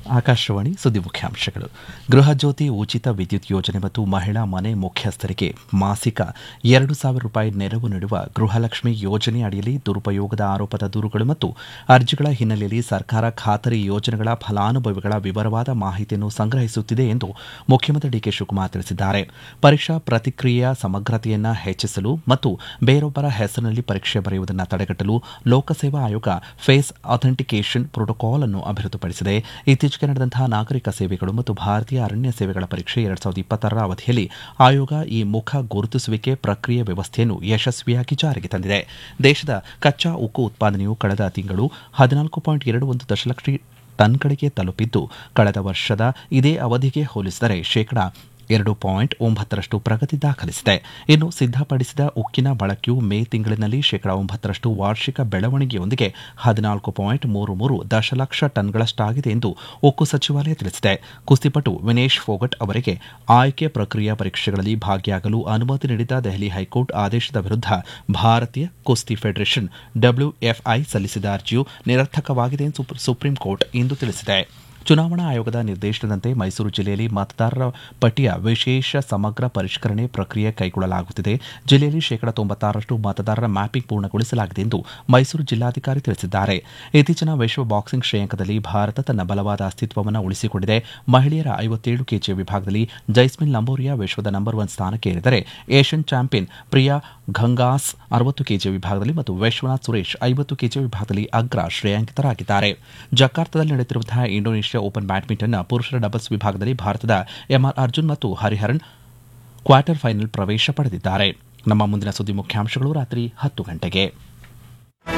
ಆಕಾಶವಾಣಿ ಸುದ್ದಿ ಮುಖ್ಯಾಂಶಗಳು ಗೃಹ ಜ್ಯೋತಿ ಉಚಿತ ವಿದ್ಯುತ್ ಯೋಜನೆ ಮತ್ತು ಮಹಿಳಾ ಮನೆ ಮುಖ್ಯಸ್ಥರಿಗೆ ಮಾಸಿಕ ಎರಡು ಸಾವಿರ ರೂಪಾಯಿ ನೆರವು ನೀಡುವ ಗೃಹಲಕ್ಷ್ಮಿ ಯೋಜನೆ ಅಡಿಯಲ್ಲಿ ದುರುಪಯೋಗದ ಆರೋಪದ ದೂರುಗಳು ಮತ್ತು ಅರ್ಜಿಗಳ ಹಿನ್ನೆಲೆಯಲ್ಲಿ ಸರ್ಕಾರ ಖಾತರಿ ಯೋಜನೆಗಳ ಫಲಾನುಭವಿಗಳ ವಿವರವಾದ ಮಾಹಿತಿಯನ್ನು ಸಂಗ್ರಹಿಸುತ್ತಿದೆ ಎಂದು ಮುಖ್ಯಮಂತ್ರಿ ಡಿಕೆ ಶಿವಕುಮಾರ್ ತಿಳಿಸಿದ್ದಾರೆ ಪರೀಕ್ಷಾ ಪ್ರತಿಕ್ರಿಯೆಯ ಸಮಗ್ರತೆಯನ್ನು ಹೆಚ್ಚಿಸಲು ಮತ್ತು ಬೇರೊಬ್ಬರ ಹೆಸರಿನಲ್ಲಿ ಪರೀಕ್ಷೆ ಬರೆಯುವುದನ್ನು ತಡೆಗಟ್ಟಲು ಲೋಕಸೇವಾ ಆಯೋಗ ಫೇಸ್ ಅಥೆಂಟಿಕೇಷನ್ ಪ್ರೋಟೋಕಾಲ್ ಅನ್ನು ಅಭಿವೃದ್ಧಿಪಡಿಸಿದೆ ಇತ್ತೀಚೆಗೆ ನಡೆದಂತಹ ನಾಗರಿಕ ಸೇವೆಗಳು ಮತ್ತು ಭಾರತೀಯ ಅರಣ್ಯ ಸೇವೆಗಳ ಪರೀಕ್ಷೆ ಎರಡ್ ಸಾವಿರದ ಇಪ್ಪತ್ತರ ಅವಧಿಯಲ್ಲಿ ಆಯೋಗ ಈ ಮುಖ ಗುರುತಿಸುವಿಕೆ ಪ್ರಕ್ರಿಯೆ ವ್ಯವಸ್ಥೆಯನ್ನು ಯಶಸ್ವಿಯಾಗಿ ಜಾರಿಗೆ ತಂದಿದೆ ದೇಶದ ಕಚ್ಚಾ ಉಕ್ಕು ಉತ್ಪಾದನೆಯು ಕಳೆದ ತಿಂಗಳು ಹದಿನಾಲ್ಕು ಪಾಯಿಂಟ್ ಎರಡು ಒಂದು ದಶಲಕ್ಷ ಟನ್ಗಳಿಗೆ ತಲುಪಿದ್ದು ಕಳೆದ ವರ್ಷದ ಇದೇ ಅವಧಿಗೆ ಹೋಲಿಸಿದರೆ ಶೇಕಡಾ ಎರಡು ಪಾಯಿಂಟ್ ಒಂಬತ್ತರಷ್ಟು ಪ್ರಗತಿ ದಾಖಲಿಸಿದೆ ಇನ್ನು ಸಿದ್ಧಪಡಿಸಿದ ಉಕ್ಕಿನ ಬಳಕೆಯು ಮೇ ತಿಂಗಳಿನಲ್ಲಿ ಶೇಕಡಾ ಒಂಬತ್ತರಷ್ಟು ವಾರ್ಷಿಕ ಬೆಳವಣಿಗೆಯೊಂದಿಗೆ ಹದಿನಾಲ್ಕು ಪಾಯಿಂಟ್ ಮೂರು ಮೂರು ದಶಲಕ್ಷ ಟನ್ಗಳಷ್ಟಾಗಿದೆ ಎಂದು ಉಕ್ಕು ಸಚಿವಾಲಯ ತಿಳಿಸಿದೆ ಕುಸ್ತಿಪಟು ವಿನೇಶ್ ಫೋಗಟ್ ಅವರಿಗೆ ಆಯ್ಕೆ ಪ್ರಕ್ರಿಯೆಯ ಪರೀಕ್ಷೆಗಳಲ್ಲಿ ಭಾಗಿಯಾಗಲು ಅನುಮತಿ ನೀಡಿದ ದೆಹಲಿ ಹೈಕೋರ್ಟ್ ಆದೇಶದ ವಿರುದ್ಧ ಭಾರತೀಯ ಕುಸ್ತಿ ಫೆಡರೇಷನ್ ಡಬ್ಲ್ಯೂಎಫ್ಐ ಸಲ್ಲಿಸಿದ ಅರ್ಜಿಯು ನಿರರ್ಥಕವಾಗಿದೆ ಎಂದು ಸುಪ್ರೀಂ ಕೋರ್ಟ್ ಇಂದು ತಿಳಿಸಿದೆ ಚುನಾವಣಾ ಆಯೋಗದ ನಿರ್ದೇಶನದಂತೆ ಮೈಸೂರು ಜಿಲ್ಲೆಯಲ್ಲಿ ಮತದಾರರ ಪಟ್ಟಿಯ ವಿಶೇಷ ಸಮಗ್ರ ಪರಿಷ್ಕರಣೆ ಪ್ರಕ್ರಿಯೆ ಕೈಗೊಳ್ಳಲಾಗುತ್ತಿದೆ ಜಿಲ್ಲೆಯಲ್ಲಿ ಶೇಕಡಾ ತೊಂಬತ್ತಾರರಷ್ಟು ಮತದಾರರ ಮ್ಯಾಪಿಂಗ್ ಪೂರ್ಣಗೊಳಿಸಲಾಗಿದೆ ಎಂದು ಮೈಸೂರು ಜಿಲ್ಲಾಧಿಕಾರಿ ತಿಳಿಸಿದ್ದಾರೆ ಇತ್ತೀಚಿನ ವಿಶ್ವ ಬಾಕ್ಸಿಂಗ್ ಶ್ರೇಯಾಂಕದಲ್ಲಿ ಭಾರತ ತನ್ನ ಬಲವಾದ ಅಸ್ತಿತ್ವವನ್ನು ಉಳಿಸಿಕೊಂಡಿದೆ ಮಹಿಳೆಯರ ಐವತ್ತೇಳು ಕೆಜಿ ವಿಭಾಗದಲ್ಲಿ ಜೈಸ್ಮಿನ್ ಲಂಬೋರಿಯಾ ವಿಶ್ವದ ನಂಬರ್ ಒನ್ ಸ್ಥಾನಕ್ಕೆ ಏರಿದರೆ ಏಷ್ಯನ್ ಚಾಂಪಿಯನ್ ಪ್ರಿಯಾ ಘಂಗಾಸ್ ಅರವತ್ತು ಕೆಜಿ ವಿಭಾಗದಲ್ಲಿ ಮತ್ತು ವಿಶ್ವನಾಥ್ ಸುರೇಶ್ ಐವತ್ತು ಕೆಜಿ ವಿಭಾಗದಲ್ಲಿ ಅಗ್ರ ಶ್ರೇಯಾಂಕಿತರಾಗಿದ್ದಾರೆ ಜಕಾರ್ತದಲ್ಲಿ ನಡೆಯುತ್ತಿರುವಂತಹ ಇಂಡೋನೇಷ್ಯಾ ಓಪನ್ ಬ್ಯಾಡ್ಮಿಂಟನ್ನ ಪುರುಷರ ಡಬಲ್ಸ್ ವಿಭಾಗದಲ್ಲಿ ಭಾರತದ ಎಂಆರ್ ಅರ್ಜುನ್ ಮತ್ತು ಹರಿಹರನ್ ಕ್ವಾರ್ಟರ್ ಫೈನಲ್ ಪ್ರವೇಶ ಪಡೆದಿದ್ದಾರೆ ನಮ್ಮ ಮುಂದಿನ ಸುದ್ದಿ ಮುಖ್ಯಾಂಶಗಳು ರಾತ್ರಿ ಹತ್ತು ಗಂಟೆಗೆ